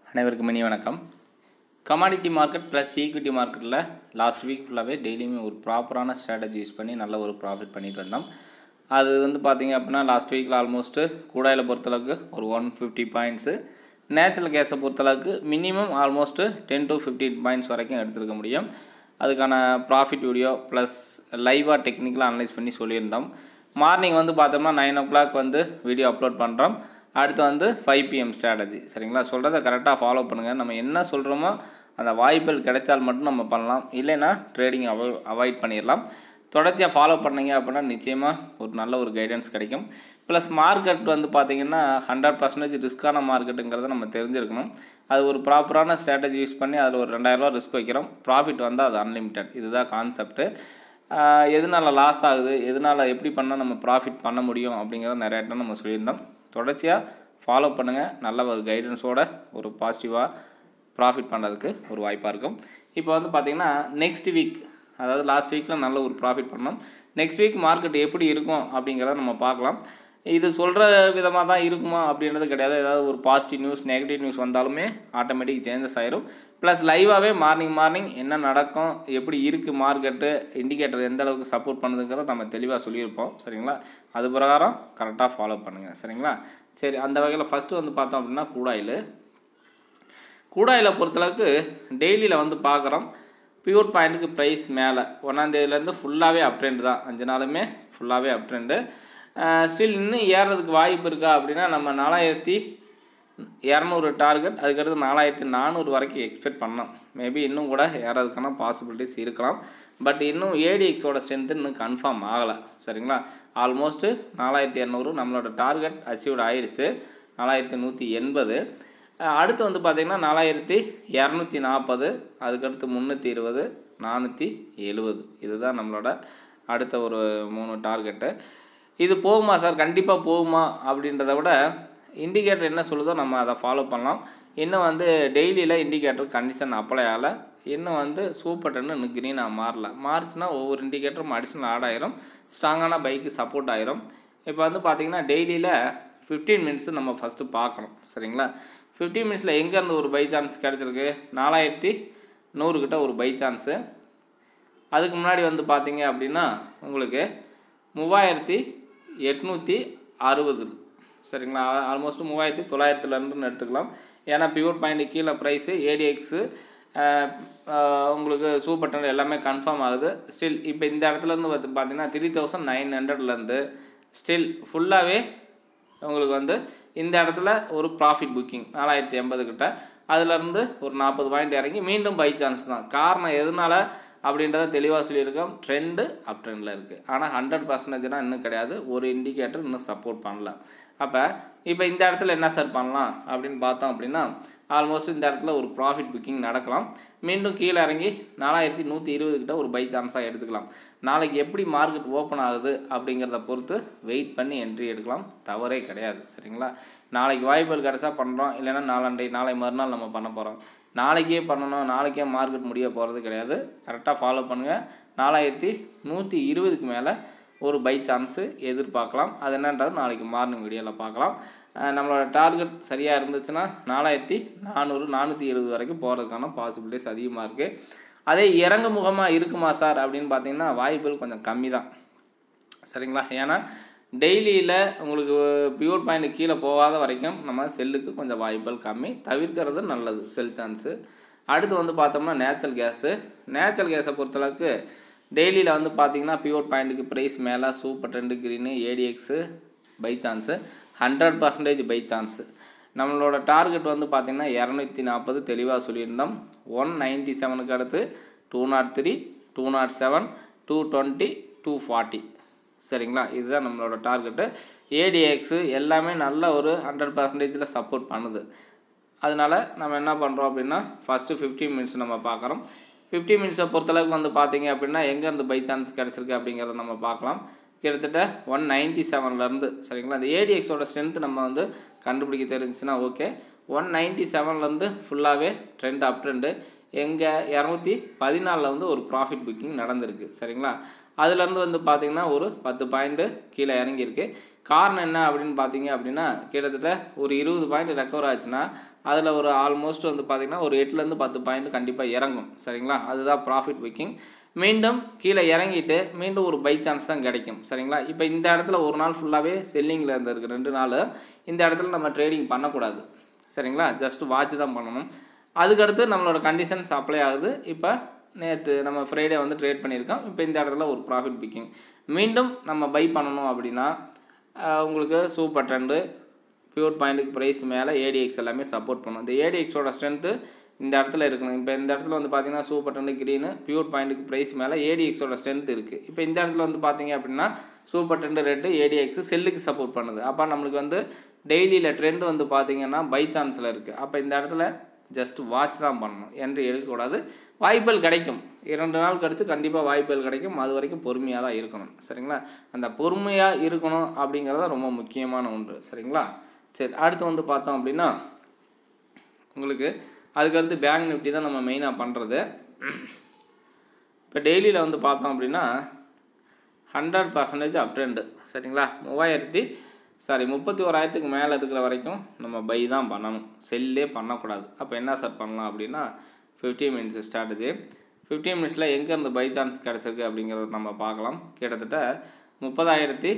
அனைவருக்கும் இனி வணக்கம் கமாடிட்டி மார்க்கெட் ப்ளஸ் ஈக்விட்டி மார்க்கெட்டில் லாஸ்ட் வீக் ஃபுல்லாகவே டெய்லியுமே ஒரு ப்ராப்பரான ஸ்ட்ராட்டஜி யூஸ் பண்ணி நல்ல ஒரு ப்ராஃபிட் பண்ணிட்டு வந்தோம் அது வந்து பார்த்தீங்க அப்படின்னா லாஸ்ட் வீக்கில் ஆல்மோஸ்ட்டு கூடாயில் பொறுத்தளவுக்கு ஒரு ஒன் ஃபிஃப்டி பாயிண்ட்ஸு நேச்சுரல் கேஸை பொறுத்தளவுக்கு minimum almost ten to fifteen points வரைக்கும் எடுத்துருக்க முடியும் அதுக்கான ப்ராஃபிட் வீடியோ ப்ளஸ் லைவாக டெக்னிக்கலாக அனலைஸ் பண்ணி சொல்லியிருந்தோம் மார்னிங் வந்து பார்த்தோம்னா நைன் ஓ கிளாக் வந்து வீடியோ அப்லோட் பண்ணுறோம் அடுத்து வந்து ஃபைவ் பிஎம் ஸ்ட்ராட்டஜி சரிங்களா சொல்கிறத கரெக்டாக ஃபாலோ பண்ணுங்கள் நம்ம என்ன சொல்கிறோமோ அந்த வாய்ப்புகள் கிடைச்சால் மட்டும் நம்ம பண்ணலாம் இல்லைன்னா ட்ரேடிங் அவாய் அவாய்ட் பண்ணிடலாம் தொடர்ச்சியாக ஃபாலோ பண்ணீங்க அப்படின்னா நிச்சயமாக ஒரு நல்ல ஒரு கைடன்ஸ் கிடைக்கும் ப்ளஸ் மார்க்கெட் வந்து பார்த்திங்கன்னா ஹண்ட்ரட் பர்சன்டேஜ் ரிஸ்க்கான மார்க்கெட்டுங்கிறத நம்ம தெரிஞ்சிருக்கணும் அது ஒரு ப்ராப்பரான ஸ்ட்ராட்டஜி யூஸ் பண்ணி அதில் ஒரு ரெண்டாயிரரூவா ரிஸ்க் வைக்கிறோம் ப்ராஃபிட் வந்தால் அது அன்லிமிட்டட் இதுதான் கான்செப்ட்டு எதனால் லாஸ் ஆகுது எதனால் எப்படி பண்ணால் நம்ம ப்ராஃபிட் பண்ண முடியும் அப்படிங்கிறத நிறைய டைம் நம்ம சொல்லியிருந்தோம் தொடர்ச்சியாக ஃபாலோ பண்ணுங்கள் நல்ல ஒரு கைடன்ஸோட ஒரு பாசிட்டிவாக ப்ராஃபிட் பண்ணுறதுக்கு ஒரு வாய்ப்பாக இருக்கும் இப்போ வந்து பார்த்திங்கன்னா நெக்ஸ்ட் வீக் அதாவது லாஸ்ட் வீக்கில் நல்ல ஒரு ப்ராஃபிட் பண்ணோம் நெக்ஸ்ட் வீக் மார்க்கெட் எப்படி இருக்கும் அப்படிங்கிறத நம்ம பார்க்கலாம் இது சொல்கிற விதமாக தான் இருக்குமா அப்படின்றது கிடையாது ஏதாவது ஒரு பாசிட்டிவ் நியூஸ் நெகட்டிவ் நியூஸ் வந்தாலுமே ஆட்டோமேட்டிக் சேஞ்சஸ் ஆயிரும் ப்ளஸ் லைவாகவே மார்னிங் மார்னிங் என்ன நடக்கும் எப்படி இருக்குது மார்க்கெட்டு இண்டிகேட்டர் எந்த அளவுக்கு சப்போர்ட் பண்ணுதுங்கிறத நம்ம தெளிவாக சொல்லியிருப்போம் சரிங்களா அது பிரகாரம் கரெக்டாக ஃபாலோ பண்ணுங்கள் சரிங்களா சரி அந்த வகையில் ஃபஸ்ட்டு வந்து பார்த்தோம் அப்படின்னா கூடாயில் கூடாயில் பொறுத்தளவுக்கு டெய்லியில் வந்து பார்க்குறோம் பியூர் பாயிண்ட்டுக்கு ப்ரைஸ் மேலே ஒன்றாந்தேதியிலேருந்து ஃபுல்லாகவே அப் ட்ரெண்ட் தான் அஞ்சு நாளுமே ஃபுல்லாகவே அப் ட்ரெண்டு ஸ்டில் இன்னும் ஏறுறதுக்கு வாய்ப்பு இருக்கா அப்படின்னா நம்ம நாலாயிரத்தி இரநூறு டார்கெட் அதுக்கடுத்து நாலாயிரத்தி நானூறு வரைக்கும் எக்ஸ்பெக்ட் பண்ணோம் மேபி இன்னும் கூட ஏறதுக்கான பாசிபிலிட்டிஸ் இருக்கலாம் பட் இன்னும் ஏடிஎக்ஸோட ஸ்ட்ரென்த்து இன்னும் கன்ஃபார்ம் ஆகலை சரிங்களா ஆல்மோஸ்ட்டு நாலாயிரத்தி இரநூறு நம்மளோட டார்கெட் அச்சீவ்ட் ஆயிடுச்சு நாலாயிரத்தி நூற்றி எண்பது அடுத்து வந்து பார்த்திங்கன்னா நாலாயிரத்தி இரநூத்தி நாற்பது அதுக்கடுத்து முந்நூற்றி இருபது நானூற்றி எழுபது இதுதான் நம்மளோட அடுத்த ஒரு மூணு டார்கெட்டு இது போகுமா சார் கண்டிப்பாக போகுமா அப்படின்றத விட இண்டிகேட்டர் என்ன சொல்லுதோ நம்ம அதை ஃபாலோ பண்ணலாம் இன்னும் வந்து டெய்லியில் இண்டிகேட்டர் கண்டிஷன் அப்ளை ஆகலை இன்னும் வந்து சூப்பர் டென்னு இன்னும் க்ரீனாக மாறல மாறிச்சுன்னா ஒவ்வொரு இண்டிகேட்டரும் அடிஷனல் ஆட் ஆயிரும் ஸ்ட்ராங்கான பைக்கு சப்போர்ட் ஆயிரும் இப்போ வந்து பார்த்திங்கன்னா டெய்லியில் ஃபிஃப்டீன் மினிட்ஸு நம்ம ஃபஸ்ட்டு பார்க்கணும் சரிங்களா ஃபிஃப்டீன் மினிட்ஸில் எங்கேருந்து ஒரு பை சான்ஸ் கிடச்சிருக்கு நாலாயிரத்தி நூறுக்கிட்ட ஒரு பை சான்ஸு அதுக்கு முன்னாடி வந்து பார்த்தீங்க அப்படின்னா உங்களுக்கு மூவாயிரத்தி எட்நூற்றி அறுபது சரிங்களா ஆல்மோஸ்ட் மூவாயிரத்தி தொள்ளாயிரத்துலேருந்துன்னு எடுத்துக்கலாம் ஏன்னா பியூர் பாயிண்ட் கீழே ப்ரைஸு ஏடிஎக்ஸு உங்களுக்கு சூப்பர் டென் எல்லாமே கன்ஃபார்ம் ஆகுது ஸ்டில் இப்போ இந்த இடத்துலேருந்து பார்த்து பார்த்தீங்கன்னா த்ரீ தௌசண்ட் நைன் ஹண்ட்ரட்லேருந்து ஸ்டில் ஃபுல்லாகவே உங்களுக்கு வந்து இந்த இடத்துல ஒரு ப்ராஃபிட் புக்கிங் நாலாயிரத்தி எண்பது கிட்ட அதுலேருந்து ஒரு நாற்பது பாயிண்ட் இறங்கி மீண்டும் பை சான்ஸ் தான் காரணம் எதனால் அப்படின்றத தெளிவாக சொல்லியிருக்கோம் ட்ரெண்டு அப் ட்ரெண்டில் இருக்குது ஆனால் ஹண்ட்ரட் பர்சன்டேஜ்னால் இன்னும் கிடையாது ஒரு இண்டிகேட்டர் இன்னும் சப்போர்ட் பண்ணல அப்போ இப்போ இந்த இடத்துல என்ன சார் பண்ணலாம் அப்படின்னு பார்த்தோம் அப்படின்னா ஆல்மோஸ்ட் இந்த இடத்துல ஒரு ப்ராஃபிட் புக்கிங் நடக்கலாம் மீண்டும் கீழே இறங்கி நாலாயிரத்தி நூற்றி இருபது கிட்ட ஒரு பை சான்ஸாக எடுத்துக்கலாம் நாளைக்கு எப்படி மார்க்கெட் ஓப்பன் ஆகுது அப்படிங்கிறத பொறுத்து வெயிட் பண்ணி என்ட்ரி எடுக்கலாம் தவறே கிடையாது சரிங்களா நாளைக்கு வாய்ப்புகள் கிடச்சா பண்ணுறோம் இல்லைன்னா நாளண்டை நாளை மறுநாள் நம்ம பண்ண போகிறோம் நாளைக்கே பண்ணணும் நாளைக்கே மார்க்கெட் முடிய போகிறது கிடையாது கரெக்டாக ஃபாலோ பண்ணுங்கள் நாலாயிரத்தி நூற்றி இருபதுக்கு மேலே ஒரு பை சான்ஸு எதிர்பார்க்கலாம் அது என்னன்றது நாளைக்கு மார்னிங் வீடியோவில் பார்க்கலாம் நம்மளோட டார்கெட் சரியாக இருந்துச்சுன்னா நாலாயிரத்தி நானூறு நானூற்றி எழுபது வரைக்கும் போகிறதுக்கான பாசிபிலிட்டிஸ் அதிகமாக இருக்குது அதே இறங்க முகமாக இருக்குமா சார் அப்படின்னு பார்த்தீங்கன்னா வாய்ப்புகள் கொஞ்சம் கம்மி தான் சரிங்களா ஏன்னா டெய்லியில் உங்களுக்கு பியூர் பாயிண்ட் கீழே போகாத வரைக்கும் நம்ம செல்லுக்கு கொஞ்சம் வாய்ப்புகள் கம்மி தவிர்க்கிறது நல்லது செல் சான்ஸு அடுத்து வந்து பார்த்தோம்னா நேச்சுரல் கேஸு நேச்சுரல் கேஸை பொறுத்தளவுக்கு டெய்லியில் வந்து பார்த்தீங்கன்னா பியூர் பாயிண்ட்டுக்கு ப்ரைஸ் மேலே super trend green ADX buy chance hundred percentage buy chance நம்மளோட டார்கெட் வந்து பார்த்திங்கன்னா இரநூத்தி நாற்பது தெளிவாக சொல்லியிருந்தோம் ஒன் நைன்ட்டி செவனுக்கு அடுத்து two nought three two nought seven two twenty two forty சரிங்களா இதுதான் நம்மளோட டார்கெட்டு ஏடிஎக்ஸு எல்லாமே நல்ல ஒரு ஹண்ட்ரட் பர்சன்டேஜில் சப்போர்ட் பண்ணுது அதனால் நம்ம என்ன பண்ணுறோம் அப்படின்னா ஃபஸ்ட்டு ஃபிஃப்டீன் மினிட்ஸ் நம்ம பார்க்குறோம் ஃபிஃப்டி மினிட்ஸை பொறுத்தளவுக்கு வந்து பார்த்தீங்க அப்படின்னா எங்கேருந்து பை சான்ஸ் கிடச்சிருக்கு அப்படிங்கிறத நம்ம பார்க்கலாம் கிட்டத்தட்ட ஒன் நைன்ட்டி செவன்லேருந்து சரிங்களா அந்த ஏடிஎக்ஸோட ஸ்ட்ரென்த் நம்ம வந்து கண்டுபிடிக்க தெரிஞ்சுன்னா ஓகே ஒன் நைன்ட்டி செவன்லேருந்து ஃபுல்லாகவே ட்ரெண்ட் அப் ட்ரெண்டு எங்கள் இரநூத்தி பதினாலில் வந்து ஒரு ப்ராஃபிட் புக்கிங் நடந்திருக்கு சரிங்களா அதுலேருந்து வந்து பார்த்திங்கன்னா ஒரு பத்து பாயிண்ட்டு கீழே இறங்கியிருக்கு காரணம் என்ன அப்படின்னு பார்த்தீங்க அப்படின்னா கிட்டத்தட்ட ஒரு இருபது பாயிண்ட் ரெக்கவர் ஆச்சுன்னா அதில் ஒரு ஆல்மோஸ்ட் வந்து பார்த்திங்கன்னா ஒரு எட்டுலேருந்து பத்து பாயிண்ட் கண்டிப்பாக இறங்கும் சரிங்களா அதுதான் ப்ராஃபிட் புக்கிங் மீண்டும் கீழே இறங்கிட்டு மீண்டும் ஒரு பை சான்ஸ் தான் கிடைக்கும் சரிங்களா இப்போ இந்த இடத்துல ஒரு நாள் ஃபுல்லாகவே செல்லிங்கில் இருந்திருக்கு ரெண்டு நாள் இந்த இடத்துல நம்ம ட்ரேடிங் பண்ணக்கூடாது சரிங்களா ஜஸ்ட் வாட்ச் தான் பண்ணணும் அதுக்கடுத்து நம்மளோட கண்டிஷன்ஸ் அப்ளை ஆகுது இப்போ நேற்று நம்ம ஃப்ரைடே வந்து ட்ரேட் பண்ணியிருக்கோம் இப்போ இந்த இடத்துல ஒரு ப்ராஃபிட் பிக்கிங் மீண்டும் நம்ம பை பண்ணணும் அப்படின்னா ஆஹ், உங்களுக்கு சூப்பர் ட்ரெண்டு பியூர் பாயிண்ட்டுக்கு ப்ரைஸ் மேலே ஏடிஎக்ஸ் எல்லாமே சப்போர்ட் பண்ணும் இந்த ஏடிஎக்ஸோட ஸ்ட்ரென்த்து இந்த இடத்துல இருக்கணும் இப்போ இந்த இடத்துல வந்து பார்த்தீங்கன்னா சூப்பர் டென்னு க்ரீனு பியூர் பாயிண்ட்டுக்கு ப்ரைஸ் மேலே ஏடிஎக்ஸோட ஸ்ட்ரென்த் இருக்குது இப்போ இந்த இடத்துல வந்து பார்த்தீங்க அப்படின்னா சூப்பர் டெண்டு ரெட்டு ஏடிஎக்ஸ் செல்லுக்கு சப்போர்ட் பண்ணுது அப்போ நம்மளுக்கு வந்து டெய்லியில் ட்ரெண்ட் வந்து பார்த்தீங்கன்னா பை சான்ஸில் இருக்குது அப்போ இந்த இடத்துல ஜஸ்ட் வாட்ச் தான் பண்ணணும் என்று எடுக்கக்கூடாது வாய்ப்புகள் கிடைக்கும் இரண்டு நாள் கழித்து கண்டிப்பாக வாய்ப்புகள் கிடைக்கும் அது வரைக்கும் பொறுமையாக தான் இருக்கணும் சரிங்களா அந்த பொறுமையாக இருக்கணும் அப்படிங்கிறது ரொம்ப முக்கியமான ஒன்று சரிங்களா சரி அடுத்து வந்து பார்த்தோம் அப்படின்னா உங்களுக்கு அதுக்கடுத்து பேங்க் நிஃப்டி தான் நம்ம மெயினாக பண்ணுறது இப்போ டெய்லியில் வந்து பார்த்தோம் அப்படின்னா ஹண்ட்ரட் பர்சன்டேஜ் அப் ட்ரெண்டு சரிங்களா மூவாயிரத்தி சாரி முப்பத்தி ஓராயிரத்துக்கு மேலே இருக்கிற வரைக்கும் நம்ம பை தான் பண்ணணும் செல்லே பண்ணக்கூடாது அப்போ என்ன சார் பண்ணலாம் அப்படின்னா ஃபிஃப்டி மினிட்ஸ் ஸ்ட்ராட்டஜி ஃபிஃப்டி மினிட்ஸில் எங்கேருந்து பை சான்ஸ் கிடச்சிருக்கு அப்படிங்கிறத நம்ம பார்க்கலாம் கிட்டத்தட்ட முப்பதாயிரத்தி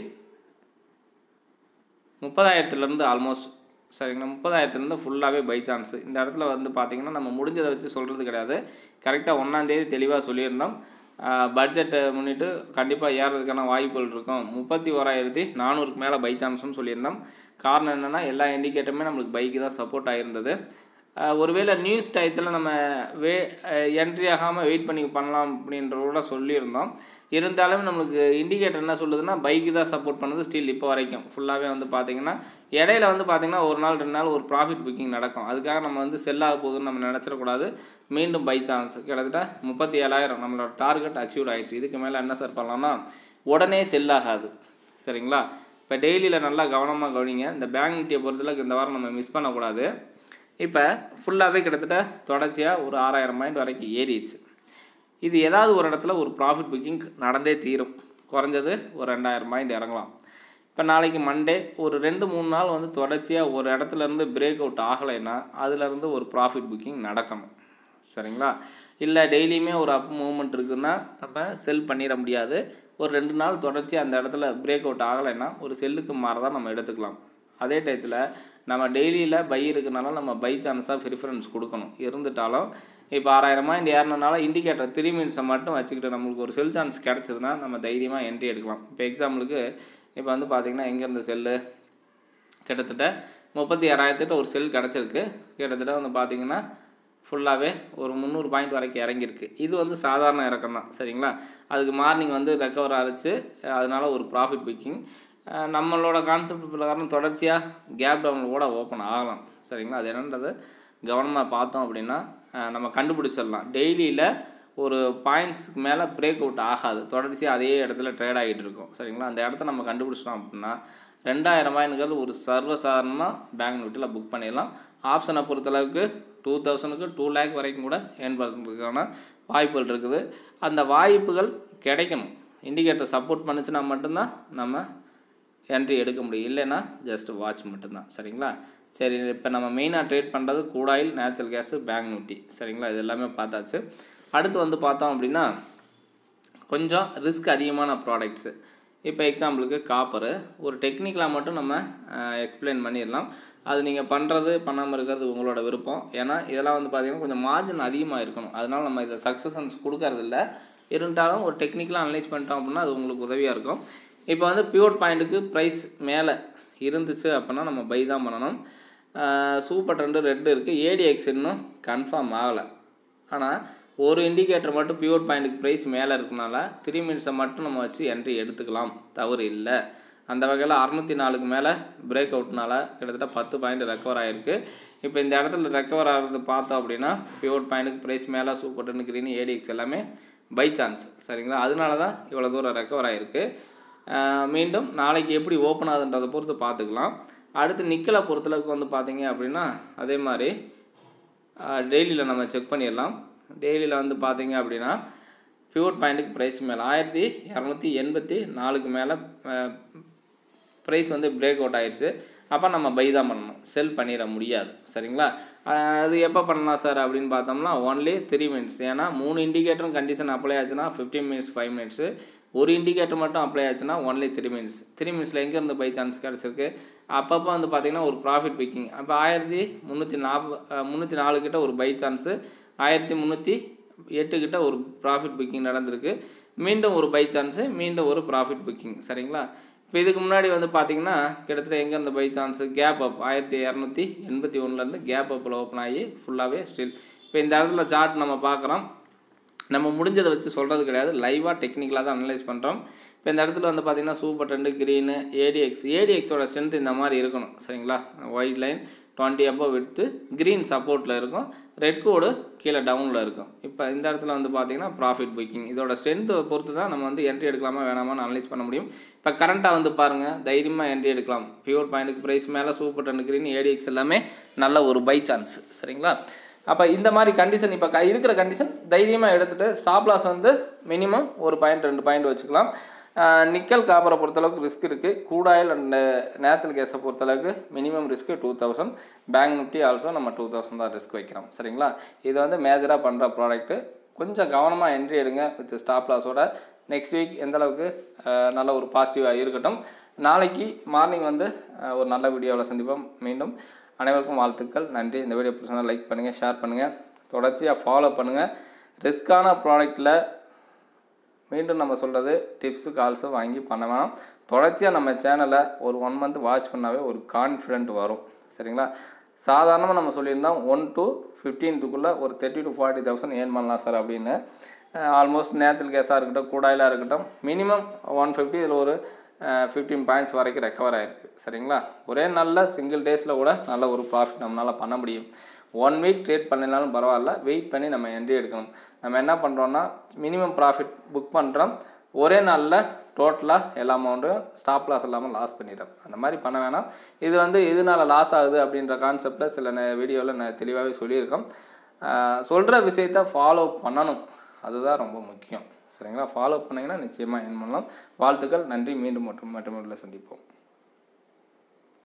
முப்பதாயிரத்துலேருந்து ஆல்மோஸ்ட் சரிங்களா முப்பதாயிரத்துலேருந்து ஃபுல்லாகவே பை சான்ஸ் இந்த இடத்துல வந்து பார்த்திங்கன்னா நம்ம முடிஞ்சதை வச்சு சொல்கிறது கிடையாது கரெக்டாக ஒன்றாந்தேதி தெளிவாக சொல்லியிருந்தோம் பட்ஜெட்டை முன்னிட்டு கண்டிப்பாக ஏறதுக்கான வாய்ப்புகள் இருக்கும் முப்பத்தி ஓராயிரத்தி நானூறுக்கு மேலே பை சான்ஸ்னு சொல்லியிருந்தோம் காரணம் என்னென்னா எல்லா இண்டிகேட்டருமே நம்மளுக்கு பைக்கு தான் சப்போர்ட் ஆகிருந்தது ஆஹ் ஒருவேளை நியூஸ் டயத்தில் நம்ம வே என்ட்ரி ஆகாமல் வெயிட் பண்ணி பண்ணலாம் அப்படின்றத கூட சொல்லியிருந்தோம் இருந்தாலும் நம்மளுக்கு இண்டிகேட்டர் என்ன சொல்லுதுன்னா பைக்கு தான் சப்போர்ட் பண்ணுது ஸ்டில் இப்போ வரைக்கும் ஃபுல்லாகவே வந்து பார்த்திங்கன்னா இடையில வந்து பார்த்திங்கன்னா ஒரு நாள் ரெண்டு நாள் ஒரு ப்ராஃபிட் புக்கிங் நடக்கும் அதுக்காக நம்ம வந்து செல் ஆக போகுதுன்னு நம்ம நினச்சிடக்கூடாது மீண்டும் பை சான்ஸ் கிட்டத்தட்ட முப்பத்தி ஏழாயிரம் நம்மளோட டார்கெட் அச்சீவ் ஆயிடுச்சு இதுக்கு மேலே என்ன சார் பண்ணலாம்னா உடனே செல் ஆகாது சரிங்களா இப்போ டெய்லியில் நல்லா கவனமாக கவனிங்க இந்த பேங்க் நிஃப்டியை பொறுத்தளவுக்கு இந்த வாரம் நம்ம மிஸ் பண்ணக்கூடாது இப்போ ஃபுல்லாகவே கிட்டத்தட்ட தொடர்ச்சியாக ஒரு ஆறாயிரம் மைண்ட் வரைக்கும் ஏறிடுச்சு இது ஏதாவது ஒரு இடத்துல ஒரு ப்ராஃபிட் புக்கிங் நடந்தே தீரும் குறைஞ்சது ஒரு ரெண்டாயிரம் மைண்ட் இறங்கலாம் இப்போ நாளைக்கு மண்டே ஒரு ரெண்டு மூணு நாள் வந்து தொடர்ச்சியாக ஒரு இடத்துல இருந்து பிரேக் அவுட் ஆகலைன்னா அதுலேருந்து ஒரு ப்ராஃபிட் புக்கிங் நடக்கணும் சரிங்களா இல்லை டெய்லியுமே ஒரு அப் மூவ்மெண்ட் இருக்குதுன்னா நம்ம செல் பண்ணிட முடியாது ஒரு ரெண்டு நாள் தொடர்ச்சியாக அந்த இடத்துல பிரேக் அவுட் ஆகலைன்னா ஒரு செல்லுக்கு மாற தான் நம்ம எடுத்துக்கலாம் அதே டயத்தில் நம்ம டெய்லியில் பை இருக்கனால நம்ம பை சான்ஸாக ப்ரிஃபரன்ஸ் கொடுக்கணும் இருந்துட்டாலும் இப்போ ஆறாயிரம் பாயிண்ட் ஏறினால இண்டிகேட்டர் த்ரீ மினிட்ஸை மட்டும் வச்சுக்கிட்டு நம்மளுக்கு ஒரு செல் சான்ஸ் கிடச்சதுன்னா நம்ம தைரியமாக என்ட்ரி எடுக்கலாம் இப்போ எக்ஸாம்பிளுக்கு இப்போ வந்து பார்த்திங்கன்னா எங்கேருந்து செல்லு கிட்டத்தட்ட முப்பத்தி ஆறாயிரத்திட்ட ஒரு செல் கிடச்சிருக்கு கிட்டத்தட்ட வந்து பார்த்திங்கன்னா ஃபுல்லாகவே ஒரு முந்நூறு பாயிண்ட் வரைக்கும் இறங்கியிருக்கு இது வந்து சாதாரண இறக்கம் தான் சரிங்களா அதுக்கு மார்னிங் வந்து ரெக்கவர் ஆகிடுச்சு அதனால ஒரு ப்ராஃபிட் புக்கிங் நம்மளோட கான்செப்ட் பிரகாரம் தொடர்ச்சியாக கேப் டவுனில் கூட ஓப்பன் ஆகலாம் சரிங்களா அது என்னன்றது கவனமாக பார்த்தோம் அப்படின்னா அஹ், நம்ம கண்டுபிடிச்சிடலாம் டெய்லியில் ஒரு பாயிண்ட்ஸ்க்கு மேலே பிரேக் அவுட் ஆகாது தொடர்ச்சியாக அதே இடத்துல ட்ரேட் ஆகிட்டு இருக்கும் சரிங்களா அந்த இடத்த நம்ம கண்டுபிடிச்சிட்டோம் அப்படின்னா ரெண்டாயிரம் பாயிண்ட்கள் ஒரு சர்வசாதாரணமாக பேங்க் நிஃப்டியில் புக் பண்ணிடலாம் ஆப்ஷனை பொறுத்தளவுக்கு டூ தௌசண்ட்க்கு டூ லேக் வரைக்கும் கூட ஏர்ன் பண்ணுறதுக்கான வாய்ப்புகள் இருக்குது அந்த வாய்ப்புகள் கிடைக்கணும் இண்டிகேட்டர் சப்போர்ட் பண்ணுச்சுன்னா மட்டும்தான் நம்ம என்ட்ரி எடுக்க முடியும் இல்லைன்னா ஜஸ்ட் வாட்ச் மட்டும்தான் சரிங்களா சரி இப்போ நம்ம மெயினாக ட்ரேட் பண்ணுறது crude oil natural gas bank Nifty சரிங்களா இது எல்லாமே பார்த்தாச்சு அடுத்து வந்து பார்த்தோம் அப்படின்னா கொஞ்சம் ரிஸ்க் அதிகமான ப்ராடக்ட்ஸு இப்போ எக்ஸாம்பிளுக்கு காப்பரு ஒரு டெக்னிக்கலாக மட்டும் நம்ம எக்ஸ்பிளைன் பண்ணிடலாம் அது நீங்கள் பண்ணுறது பண்ணாமல் இருக்கிறது உங்களோட விருப்பம் ஏன்னா இதெல்லாம் வந்து பார்த்திங்கன்னா கொஞ்சம் மார்ஜின் அதிகமாக இருக்கணும் அதனால் நம்ம இதை சக்ஸஸன்ஸ் கொடுக்கறதில்ல இருந்தாலும் ஒரு டெக்னிக்கலாக அனலைஸ் பண்ணிட்டோம் அப்படின்னா அது உங்களுக்கு உதவியாக இருக்கும் இப்போ வந்து பியூர் பாயிண்ட்டுக்கு ப்ரைஸ் மேலே இருந்துச்சு அப்படின்னா நம்ம பை தான் பண்ணணும் சூப்பர் ட்ரெண்டு ரெட்டு இருக்குது ஏடிஎக்ஸ் இன்னும் கன்ஃபார்ம் ஆகலை ஆனால் ஒரு இண்டிகேட்டர் மட்டும் பியூர் பாயிண்ட்டுக்கு ப்ரைஸ் மேலே இருக்கனால த்ரீ மினிட்ஸை மட்டும் நம்ம வச்சு என்ட்ரி எடுத்துக்கலாம் தவறு இல்லை அந்த வகையில் அறநூற்றி நாலுக்கு மேலே பிரேக் அவுட்னால கிட்டத்தட்ட பத்து பாயிண்ட் ரெக்கவர் ஆகிருக்கு இப்போ இந்த இடத்துல ரெக்கவர் ஆகிறது பார்த்தோம் அப்படின்னா பியூர் பாயிண்ட்டுக்கு ப்ரைஸ் மேலே சூப்பர் டென் க்ரீன் ஏடிஎக்ஸ் எல்லாமே பை சான்ஸ் சரிங்களா அதனால தான் இவ்வளோ தூரம் ரெக்கவர் ஆகிருக்கு ஆஹ் மீண்டும் நாளைக்கு எப்படி ஓப்பன் ஆகுதுன்றதை பொறுத்து பார்த்துக்கலாம் அடுத்து நிக்கலை பொறுத்தளவுக்கு வந்து பார்த்தீங்க அப்படின்னா அதே மாதிரி டெய்லியில் நம்ம செக் பண்ணிடலாம் டெய்லியில் வந்து பார்த்தீங்க அப்படின்னா பியூர் பாயிண்ட்டுக்கு ப்ரைஸ் மேலே ஆயிரத்தி இரநூத்தி எண்பத்தி நாலுக்கு மேலே ப்ரைஸ் வந்து பிரேக் அவுட் ஆயிடுச்சு அப்போ நம்ம பை தான் பண்ணணும் செல் பண்ணிட முடியாது சரிங்களா அஹ் அது எப்போ பண்ணலாம் சார் அப்படின்னு பார்த்தோம்னா ஒன்லி த்ரீ மினிட்ஸ் ஏன்னா மூணு இண்டிகேட்டரும் கண்டிஷன் அப்ளை ஆச்சுன்னா ஃபிஃப்டீன் மினிட்ஸ் ஃபைவ் மினிட்ஸு ஒரு இண்டிகேட்டர் மட்டும் அப்ளை ஆச்சுன்னா ஒன்லி த்ரீ மினிட்ஸ் த்ரீ மினிட்ஸில் எங்கேருந்து பை சான்ஸ் கிடச்சிருக்கு அப்பப்போ வந்து பார்த்திங்கன்னா ஒரு ப்ராஃபிட் பிக்கிங் அப்போ ஆயிரத்தி முந்நூற்றி நாற்பது முந்நூற்றி நாலு கிட்ட ஒரு பை சான்ஸு ஆயிரத்தி முந்நூற்றி எட்டு கிட்ட ஒரு ப்ராஃபிட் புக்கிங் நடந்திருக்கு மீண்டும் ஒரு பை சான்ஸு மீண்டும் ஒரு ப்ராஃபிட் புக்கிங் சரிங்களா இப்போ இதுக்கு முன்னாடி வந்து பார்த்தீங்கன்னா கிட்டத்தட்ட எங்கே இந்த பை சான்ஸு கேப் அப் ஆயிரத்தி இரநூத்தி எண்பத்தி ஒன்றுலேருந்து கேப் அப்பில் ஓப்பன் ஆகி ஃபுல்லாகவே ஸ்டில் இப்போ இந்த இடத்துல சார்ட் நம்ம பார்க்குறோம் நம்ம முடிஞ்சதை வச்சு சொல்கிறது கிடையாது லைவாக டெக்னிக்கலாக தான் அனலைஸ் பண்ணுறோம் இப்போ இந்த இடத்துல வந்து பார்த்திங்கன்னா சூப்பர் டெண்டு க்ரீனு ஏடிஎக்ஸ் ஏடிஎக்ஸோட ஸ்ட்ரென்த் இந்த மாதிரி இருக்கணும் சரிங்களா ஒயிட் லைன் டுவெண்ட்டி அப்போ விட்டு க்ரீன் சப்போர்ட்டில் இருக்கும் ரெட் கோடு கீழே டவுனில் இருக்கும் இப்போ இந்த இடத்துல வந்து பார்த்திங்கன்னா ப்ராஃபிட் புக்கிங் இதோட ஸ்ட்ரென்த்தை பொறுத்து தான் நம்ம வந்து என்ட்ரி எடுக்கலாமா வேணாமான்னு அனலைஸ் பண்ண முடியும் இப்போ கரண்ட்டாக வந்து பாருங்கள் தைரியமாக என்ட்ரி எடுக்கலாம் பியூர் பாயிண்ட்டுக்கு ப்ரைஸ் மேலே சூப்பர் டென் க்ரீன் ஏடிஎக்ஸ் எல்லாமே நல்ல ஒரு பை சான்ஸ் சரிங்களா அப்போ இந்த மாதிரி கண்டிஷன் இப்போ க இருக்கிற கண்டிஷன் தைரியமாக எடுத்துகிட்டு ஸ்டாப் லாஸ் வந்து மினிமம் ஒரு பாயிண்ட் ரெண்டு பாயிண்ட் வச்சுக்கலாம் நிக்கல் காப்பரை பொறுத்தளவுக்கு ரிஸ்க் இருக்குது கூடாயில் அண்ட் நேச்சுரல் கேஸை பொறுத்தளவுக்கு minimum risk two thousand bank Nifty also நம்ம டூ தௌசண்ட் தான் ரிஸ்க் வைக்கிறோம் சரிங்களா இது வந்து மேஜராக பண்ணுற ப்ராடக்ட்டு கொஞ்சம் கவனமாக என்ட்ரி எடுங்க வித் ஸ்டாப் லாஸோட நெக்ஸ்ட் வீக் எந்த அளவுக்கு அஹ், நல்ல ஒரு பாசிட்டிவாக இருக்கட்டும் நாளைக்கு மார்னிங் வந்து அஹ், ஒரு நல்ல வீடியோவில் சந்திப்போம் மீண்டும் அனைவருக்கும் வாழ்த்துக்கள் நன்றி இந்த வீடியோ பிடிச்சா லைக் பண்ணுங்கள் ஷேர் பண்ணுங்கள் தொடர்ச்சியாக ஃபாலோ பண்ணுங்கள் ரிஸ்க்கான ப்ராடக்ட்டில் மீண்டும் நம்ம சொல்கிறது டிப்ஸு கால்ஸு வாங்கி பண்ண வேணாம் தொடர்ச்சியாக நம்ம சேனலை ஒரு ஒன் மந்த் வாட்ச் பண்ணாவே ஒரு கான்ஃபிடென்ட் வரும் சரிங்களா சாதாரணமாக நம்ம சொல்லியிருந்தோம் ஒன் டு ஃபிஃப்டீன்த்துக்குள்ளே ஒரு thirty to forty thousand earn பண்ணலாம் சார் அப்படின்னு ஆல்மோஸ்ட் நேச்சுரல் கேஸாக இருக்கட்டும் கூடாயிலாக இருக்கட்டும் மினிமம் ஒன் ஃபிஃப்டி இதில் ஒரு ஃபிஃப்டீன் பாயிண்ட்ஸ் வரைக்கும் ரெக்கவர் ஆயிருக்கு சரிங்களா ஒரே நல்ல சிங்கிள் டேஸில் கூட நல்ல ஒரு ப்ராஃபிட் நம்மளால் பண்ண முடியும் ஒன் வீக் ட்ரேட் பண்ணினாலும் பரவாயில்ல வெயிட் பண்ணி நம்ம என்ட்ரி எடுக்கணும் நம்ம என்ன பண்ணுறோன்னா மினிமம் ப்ராஃபிட் புக் பண்ணுறோம் ஒரே நாளில் டோட்டலாக எல்லா அமௌண்ட்டும் ஸ்டாப் லாஸ் இல்லாமல் லாஸ் பண்ணிடுறோம் அந்த மாதிரி பண்ண வேணாம் இது வந்து எதனால லாஸ் ஆகுது அப்படின்ற கான்செப்டில் சில வீடியோவில் நான் தெளிவாகவே சொல்லியிருக்கோம் சொல்கிற விஷயத்த ஃபாலோ பண்ணணும் அதுதான் ரொம்ப முக்கியம் சரிங்களா ஃபாலோ பண்ணிங்கன்னா நிச்சயமாக என் பண்ணலாம் வாழ்த்துக்கள் நன்றி மீண்டும் மற்றும் மற்றொரு சந்திப்போம்